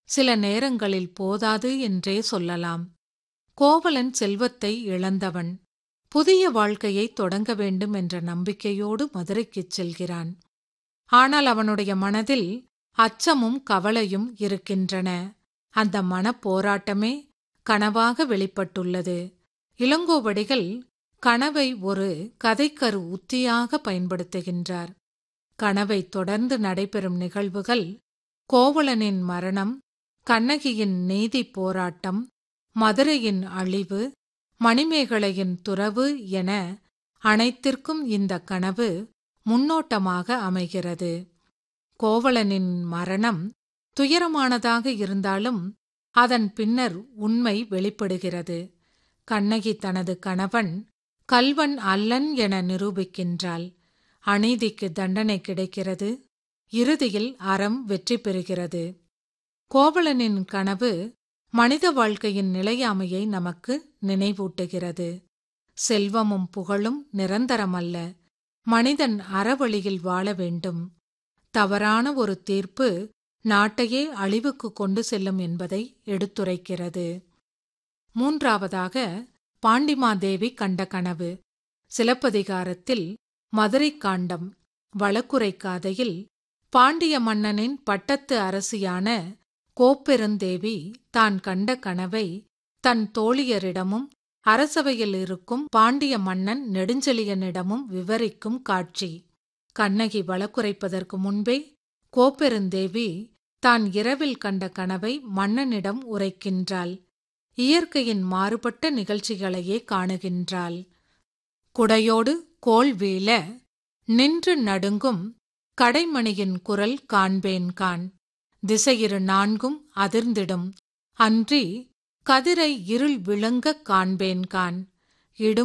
சில நேரங்களில் போதாது என்றே சொல்லலாம் கோவலன் செல்வத்தை இழந்தவன் புதிய வாழ்க்கையை தொடங்க வேண்டும் என்ற நம்பிக்கையோடு மதுரைக்குச் செல்கிறான் ஆனால் அவனுடைய மனதில் அச்சமும் கவலையும் இருக்கின்றன அந்த மனப் போராட்டமே கனவாக வெளிப்பட்டுள்ளது இளங்கோவடிகள் கனவை ஒரு கதைக்கரு உத்தியாக பயன்படுத்துகின்றார் கனவை தொடர்ந்து நடைபெறும் நிகழ்வுகள் கோவலனின் மரணம் கண்ணகியின் நீதி போராட்டம் மதுரையின் அழிவு மணிமேகலையின் துறவு என அனைத்திற்கும் இந்த கனவு முன்னோட்டமாக அமைகிறது கோவலனின் மரணம் துயரமானதாக இருந்தாலும் அதன் பின்னர் உண்மை வெளிப்படுகிறது கண்ணகி தனது கணவன் கல்வன் அல்லன் என நிரூபிக்கின்றாள் அநீதிக்கு தண்டனை கிடைக்கிறது இறுதியில் அறம் வெற்றி பெறுகிறது கோவலனின் கனவு மனித வாழ்க்கையின் நிலையாமையை நமக்கு நினைவூட்டுகிறது செல்வமும் புகழும் நிரந்தரமல்ல மனிதன் அறவழியில் வாழ வேண்டும் தவறான ஒரு தீர்ப்பு நாட்டையே அழிவுக்கு கொண்டு செல்லும் என்பதை எடுத்துரைக்கிறது மூன்றாவதாக பாண்டிமாதேவி கண்ட கனவு சிலப்பதிகாரத்தில் மதுரை காண்டம் வழக்குரை காதையில் பாண்டிய மன்னனின் பட்டத்து அரசியான கோப்பெருந்தேவி தான் கண்ட கனவை தன் தோழியரிடமும் அரசவையில் இருக்கும் பாண்டிய மன்னன் நெடுஞ்செழியனிடமும் விவரிக்கும் காட்சி கண்ணகி வழக்குரைப்பதற்கு முன்பே கோப்பெருந்தேவி தான் இரவில் கண்ட கனவை மன்னனிடம் உரைக்கின்றாள் இயற்கையின் மாறுபட்ட நிகழ்ச்சிகளையே காணுகின்றாள் குடையோடு கோல் வீழ நின்று நடுங்கும் கடைமணியின் குரல் காண்பேன் கான் திசையிரு நான்கும் அதிர்ந்திடும் அன்றி கதிரை இருள் விளங்கக் காண்பேன் கான் இடும்